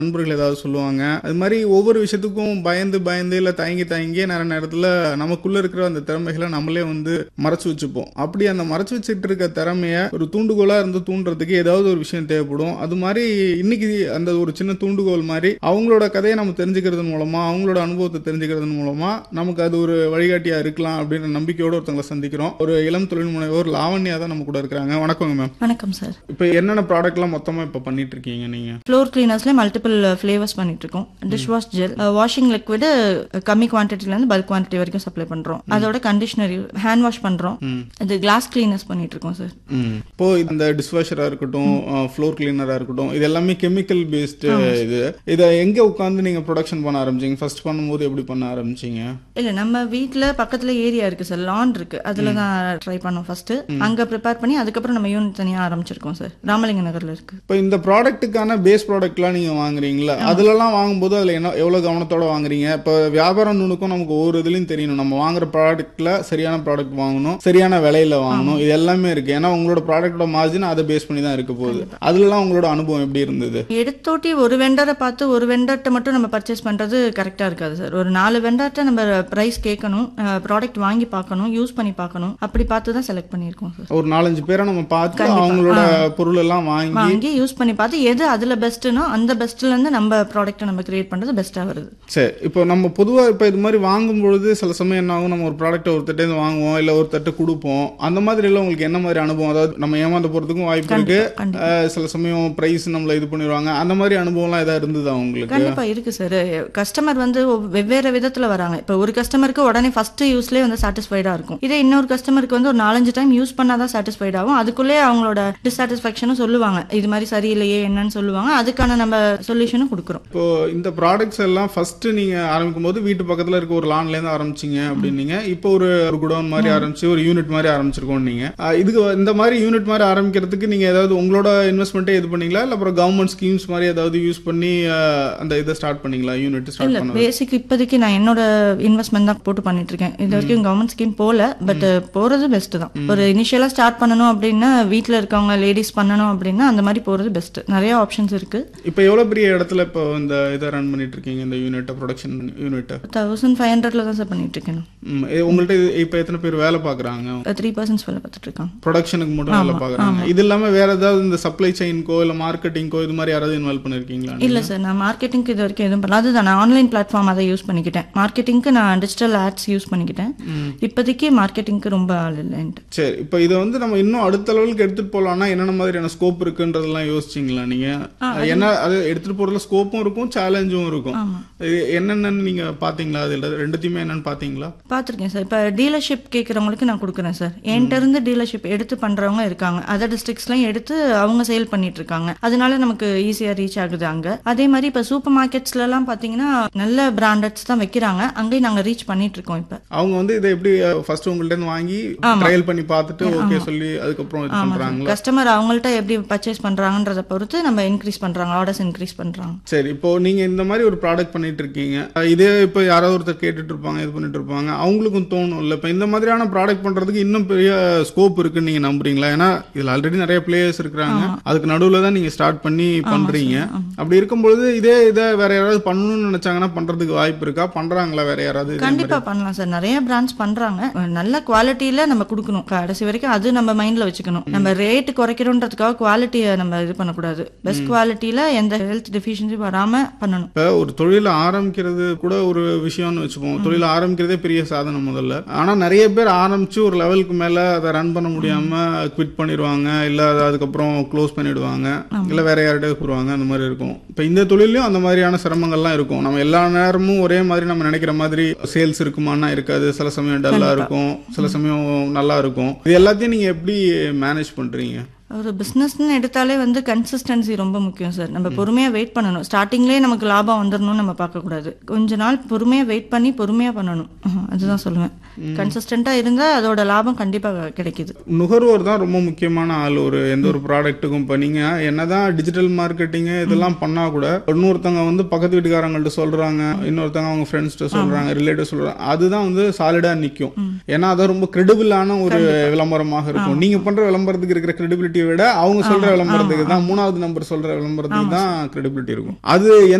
நண்பர்கள் ஏதாவது சொல்லுவாங்க அது மாதிரி ஒவ்வொரு விஷயத்துக்கும் பயந்து பயந்து இல்ல தயங்கி தயங்கி நிறைய நேரத்துல நமக்குள்ள இருக்கிற அந்த திறமைகளை நம்மளே வந்து மறைச்சு வச்சுப்போம் அப்படி அந்த மறைச்சு வச்சுட்டு இருக்க திறமைய ஒரு தூண்டுகோலா இருந்து தூண்டுறதுக்கு ஏதாவது ஒரு விஷயம் தேவைப்படும் அது மாதிரி இன்னைக்கு அந்த ஒரு சின்ன தூண்டுகோல் மாதிரி அவங்களோட கதையை நம்ம தெரிஞ்சுக்கிறது மூலமா அவங்களோட அனுபவத்தை தெரிஞ்சுக்கிறது மூலமா நமக்கு அது ஒரு வழிகாட்டியா இருக்கலாம் அப்படின்ற நம்பிக்கையோட ஒருத்தவங்களை சந்திக்கிறோம் ஒரு இளம் தொழில் முனைவோர் லாவண்யா தான் நம்ம கூட இருக்கிறாங்க வணக்கங்க மேம் வணக்கம் சார் இப்போ என்னென்ன ப்ராடக்ட்லாம் மொத்தமா இப்போ பண்ணிட்டு இருக்கீங்க நீங்க ஃப்ளோர் கிளீனர்ஸ்ல மல்டிபிள் ஃப்ளேவர்ஸ் பண்ணிட்டு இருக்கோம் dish wash gel washing liquid கம்மி குவான்டிட்டில இருந்து பல்க் குவான்டிட்டி வரைக்கும் சப்ளை பண்றோம் அதோட கண்டிஷனர் ஹேண்ட் வாஷ் பண்றோம் இது கிளாஸ் கிளீனர்ஸ் பண்ணிட்டு இருக்கோம் சார் ம். இப்போ இந்த டிஷ்வாஷரா இருக்கட்டும் ஃப்ளோர் கிளீனரா இருக்கட்டும் இது எல்லாமே கெமிக்கல் பேஸ்டு இது இதை எங்க உட்காந்து நீங்க ப்ரொடக்ஷன் பண்ண ஆரம்பிச்சீங்க ஃபர்ஸ்ட் பண்ணும்போது எப்படி பண்ண ஆரம்பிச்சீங்க இல்ல நம்ம வீட்ல பக்கத்துல ஏரியா இருக்கு சார் லான் இருக்கு அதுல தான் ட்ரை பண்ணோம் ஃபர்ஸ்ட் அங்க ப்ரிப்பேர் பண்ணி அதுக்கப்புறம் நம்ம யூனிட் தனியா ஆரம்பிச்சிருக்கோம் சார் ராமலிங்க நகர்ல இருக்கு இப்போ இந்த ப்ராடக்ட்டுக்கான பேஸ் ப்ராடக்ட்லாம் நீங்க வாங்குறீங்களா அதுலலாம் வாங்கும்போது அதுல என்ன எவ்வளவு கவனத்தோட வாங்குறீங்க இப்போ வியாபாரம் நுணுக்கும் நமக்கு ஒவ்வொரு இதுலயும் தெரியணும் நம்ம வாங்குற ப்ராடக்ட்ல சரியான ப்ராடக்ட் வாங்கணும் சரியான விலையில வாங்கணும் இது எல்லாமே இருக்கு ஏன்னா உங்களோட ப்ராடக்டோட மார்ஜின் அதை பேஸ் பண்ணி தான் இருக்க போகுது அதுலலாம் உங்களோட அனுபவம் எப்படி இருந்தது எடுத்தோட்டி ஒரு வெண்டரை பார்த்து ஒரு வெண்டர்ட்ட மட்டும் நம்ம பர்ச்சேஸ் பண்றது கரெக்டா இருக்காது சார் ஒரு நாலு வெண்டர்ட்ட நம்ம பிரைஸ் கேட்கணும் ப்ராடக்ட் வாங்கி பார்க்கணும் யூஸ் பண்ணி பார்க்கணும் அப்படி பார்த்து தான் செலக்ட் பண்ணியிருக்கோம் சார் ஒரு நாலஞ்சு பேரை நம்ம பார்த்து அவங்களோட பொருள் எல்லாம் வாங்கி வாங்கி யூஸ் பண்ணி பார்த்து எது அதுல பெஸ்ட்னோ அந்த பெஸ்ட்ல இருந்து நம்ம ப்ராடக்ட்டை நம்ம கிரியேட் பண்றது பெஸ்ட்டா வருது சரி இப்போ நம்ம பொதுவா இப்போ இது மாதிரி வாங்கும் பொழுது சில சமயம் என்ன ஆகும் நம்ம ஒரு ப்ராடக்ட்டை ஒருத்தட்டே இருந்து வாங்குவோம் இல்ல ஒருத்தட்ட கொடுப்போம் அந்த மாதிரி எல்லாம் உங்களுக்கு என்ன மாதிரி அனுபவம் அதாவது நம்ம ஏமாந்து போறதுக்கும் வாய்ப்பு இருக்கு கண்டிப்பா. அஹ், சில சமயம் பிரைஸ் நம்மள இது பண்ணிடுவாங்க அந்த மாதிரி அனுபவம்லாம் ஏதாவது இருந்ததா உங்களுக்கு கண்டிப்பா இருக்கு சார் கஸ்டமர் வந்து ஒவ்- வெவ்வேறு விதத்துல வராங்க இப்போ ஒரு கஸ்டமருக்கு உடனே ஃபர்ஸ்ட் யூஸ்லேயே வந்து சாட்டிஸ்ஃபைடா இருக்கும் இதே இன்னொரு கஸ்டமருக்கு வந்து ஒரு நாலஞ்சு டைம் யூஸ் பண்ணாதான் சாட்டிஸ்ஃபைட் ஆகும் அதுக்குள்ளே அவங்களோட டிசாட்டிஸ்ஃபேக்ஷனும் சொல்லுவாங்க இது மாதிரி சரியில்லையே என்னன்னு சொல்லுவாங்க அதுக்கான நம்ம சொல்யூஷனும் கொடுக்குறோம் இப்போ இந்த ப்ராடக்ட்ஸ் எல்லாம் ஃபர்ஸ்ட் நீங்க ஆரம்பிக்கும் போது வீட்டு பக்கத்துல இருக்க ஒரு லான்ல இருந்து ஆரம்பிச்சீங்க அப்படின்னீங்க இப்போ ஒரு ஒரு குடோன் மாதிரி ஆரம்பிச்சு ஒரு யூனிட் மாதிரி ஆரம்பிச்சிருக்கோம் நீங்க அஹ், இதுக்கு இந்த மாதிரி யூனிட் மாதிரி ஆரம்பிக்கிறதுக்கு நீங்க ஏதாவது உங்களோட இன்வெஸ்ட்மெண்ட்டே இது பண்ணீங்களா இல்ல அப்புறம் கவர்மெண்ட் ஸ்கீம்ஸ் மாதிரி ஏதாவது யூஸ் பண்ணி அஹ், அந்த இதை ஸ்டார்ட் பண்ணீங்களா யூனிட் ஸ்டார்ட் இல்ல பண்ண பேசிக் இப்போதைக்கு நான் என்னோட இன்வெஸ்ட்மெண்ட் தான் போட்டு பண்ணிட்டு இருக்கேன் இது வரைக்கும் கவர்மெண்ட் ஸ்கீம் போல பட் போறது பெஸ்ட் தான் ஒரு இனிஷியலா ஸ்டார்ட் பண்ணணும் அப்படின்னா வீட்ல இருக்கவங்க லேடிஸ் பண்ணணும் அப்படின்னா அந்த மாதிரி போறது பெஸ்ட் நிறைய ஆப்ஷன்ஸ் இருக்கு இப்போ எவ்வளவு பெரிய இடத்துல இப்போ இந்த இதை ரன் பண்ணிட்டு இருக்கீங்க இந்த யூனிட்டை ப்ரொடக்ஷன் யூனிட்டை தௌசண்ட் ஃபைவ் ஹண்ட்ரட்ல தான் சார் பண்ணிட்டு இருக்கேன் உங்கள்ட்ட இது- இப்போ எத்தனை பேர் வேலை பார்க்குறாங்க த்ரீ பர்சன்ஸ் வேலை பார்த்துட்டு இருக்காங்க ப்ரொடக்ஷனுக்கு மட்டும் வேலை பார்க்குறாங்க இது இல்லாம வேற ஏதாவது இந்த சப்ளை செயின்க்கோ இல்ல மார்க்கெட்டிங்கோ இது மாதிரி யாராவது இன்வால்வ் பண்ணிருக்கீங்களா இல்ல சார் நான் மார்க்கெட்டிங்க்கு இது வரைக்கும் எதுவும் பண்ணல அதுதான் நான் ஆன்லைன் பிளாட்ஃபார்ம் அதை யூஸ் பண்ணிக்கிட்டேன் மார்க்கெட்டிங்க்கு நான் டிஜிட்டல் ஆட்ஸ் யூஸ் பண்ணிக்கிட்டேன் இப்போதைக்கு மார்க்கெட்டிங்க்கு ரொம்ப ஆள் இல்லைன்ட்டு சரி இப்போ இதை வந்து நம்ம இன்னும் அடுத்த லெவலுக்கு எடுத்துட்டு போலாம்னா என்னென்ன மாதிரியான ஸ்கோப் இருக்குன்றதெல்லாம் யோசிச்சிங்களா நீங்க என்ன அது எடுத்துட்டு போறதுல ஸ்கோப்பும் இருக்கும் சேலஞ்சும் இருக்கும் இது என்னென்னன்னு நீங்க பாத்தீங்களா அது ரெண்டுத்தையுமே என்னன்னு பாத்தீங்களா பார்த்துருக்கேன் சார் இப்போ டீலர்ஷிப் கேட்குறவங்களுக்கு நான் கொடுக்குறேன் சார் என்கிட்ட இருந்து டீலர்ஷிப் எடுத்து பண்ணுறவங்க இருக்காங்க அதர் டிஸ்ட்ரிக்ஸ்லாம் எடுத்து அவங்க சேல் பண்ணிட்டு இருக்காங்க அதனால நமக்கு ஈஸியாக ரீச் ஆகுது அங்கே அதே மாதிரி இப்போ சூப்பர் மார்க்கெட்ஸ்லலாம் பார்த்தீங்கன்னா நல்ல பிராண்டட்ஸ் தான் வைக்கிறாங்க அங்கேயும் நாங்கள் ரீச் பண்ணிட்டு இருக்கோம் இப்போ அவங்க வந்து இதை எப்படி ஃபர்ஸ்ட் உங்கள்ட்ட இருந்து வாங்கி ட்ரையல் பண்ணி பார்த்துட்டு ஓகே சொல்லி அதுக்கப்புறம் இது பண்றாங்களா கஸ்டமர் அவங்கள்ட்ட எப்படி பர்ச்சேஸ் பண்ணுறாங்கன்றத பொறுத்து நம்ம இன்க்ரீஸ் பண்ணுறாங்க ஆர்டர்ஸ் இன்க்ரீஸ் பண்ணுறாங்க சரி இப்போ நீங்க இந்த மாதிரி ஒரு ப்ராடக்ட் பண்ணிட்டு இருக்கீங்க அஹ் இதே இப்போ யாராவது ஒருத்தர் கேட்டுட்டு இருப்பாங்க இது பண்ணிட்டு இருப்பாங்க அவங்களுக்கும் தோணும் இல்ல இப்போ இந்த மாதிரியான ப்ராடக்ட் பண்றதுக்கு இன்னும் பெரிய ஸ்கோப் இருக்குன்னு நீங்க நம்புறீங்களா ஏன்னா இதுல ஆல்ரெடி நிறைய பிளேயர்ஸ் இருக்கிறாங்க அதுக்கு நடுவுல தான் நீங்க ஸ்டார்ட் பண்ணி பண்றீங்க அப்படி இருக்கும்பொழுது இதே இதை வேற யாராவது பண்ணணும்னு நினைச்சாங்கன்னா பண்றதுக்கு வாய்ப்பு இருக்கா பண்றாங்களா வேற யாராவது இதே கண்டிப்பா பண்ணலாம் சார் நிறைய பிராண்ட்ஸ் பண்றாங்க நல்ல குவாலிட்டியில நம்ம கொடுக்கணும் கடைசி வரைக்கும் அது நம்ம மைண்ட்ல வச்சுக்கணும் நம்ம ரேட் குறைக்கிறோன்றதுக்காக குவாலிட்டியை நம்ம இது பண்ணக்கூடாது பெஸ்ட் குவாலிட்டியில எந்த ஹெல்த் டெஃபிஷியன்சி வராம பண்ணணும் இப்போ ஒரு தொழிலை ஆரம்பிக்கிறது கூட ஒரு விஷயம்னு வச்சுப்போம் தொழில் ஆரம்பிக்கிறதே பெரிய சாதனை முதல்ல ஆனா நிறைய பேர் ஆரம்பிச்சு ஒரு லெவலுக்கு மேல அதை ரன் பண்ண முடியாம குவிட் பண்ணிடுவாங்க இல்ல அதை அதுக்கப்புறம் க்ளோஸ் பண்ணிடுவாங்க இல்ல வேற யார்கிட்டயும் போடுவாங்க அந்த மாதிரி இருக்கும் இப்போ இந்த தொழிலையும் அந்த மாதிரியான சிரமங்கள்லாம் இருக்கும் நம்ம எல்லா நேரமும் ஒரே மாதிரி நம்ம நினைக்கிற மாதிரி சேல்ஸ் இருக்குமான்னா இருக்காது சில சமயம் டல்லா இருக்கும் சில சமயம் நல்லா இருக்கும் இது எல்லாத்தையும் நீங்க எப்படி மேனேஜ் பண்றீங்க ஒரு பிஸ்னஸ்னு எடுத்தாலே வந்து கன்சிஸ்டன்சி ரொம்ப முக்கியம் சார் நம்ம பொறுமையாக வெயிட் பண்ணணும் ஸ்டார்டிங்லேயே நமக்கு லாபம் வந்துடணும்னு நம்ம பார்க்கக்கூடாது கொஞ்ச நாள் பொறுமையாக வெயிட் பண்ணி பொறுமையாக பண்ணணும் அஹ், அதுதான் சொல்லுவேன் கன்சிஸ்டண்ட்டாக இருந்தால் அதோட லாபம் கண்டிப்பாக கிடைக்குது நுகர்வோர் தான் ரொம்ப முக்கியமான ஆள் ஒரு எந்த ஒரு ப்ராடக்ட்டுக்கும் இப்போ நீங்கள் என்னதான் டிஜிட்டல் மார்க்கெட்டிங்கு இதெல்லாம் பண்ணா கூட இன்னொருத்தவங்க வந்து பக்கத்து வீட்டுக்காரங்கள்ட்ட சொல்றாங்க இன்னொருத்தவங்க அவங்க ஃப்ரெண்ட்ஸ்கிட்ட சொல்றாங்க ரிலேட்டிவ் சொல்றாங்க அதுதான் வந்து சாலிடா நிற்கும் ஏன்னா அது ரொம்ப கிரெடிபிளான ஒரு விளம்பரமாக இருக்கும் நீங்க பண்ற விளம்பரத்துக்கு இருக்கிற கிரெடிபிலிட்டி விட அவங்க சொல்ற ஆமா, விளம்பரத்துக்கு ஆமா, தான் மூணாவது நம்பர் சொல்ற விளம்பரத்துக்கு தான் கிரெடிபிலிட்டி இருக்கும் அது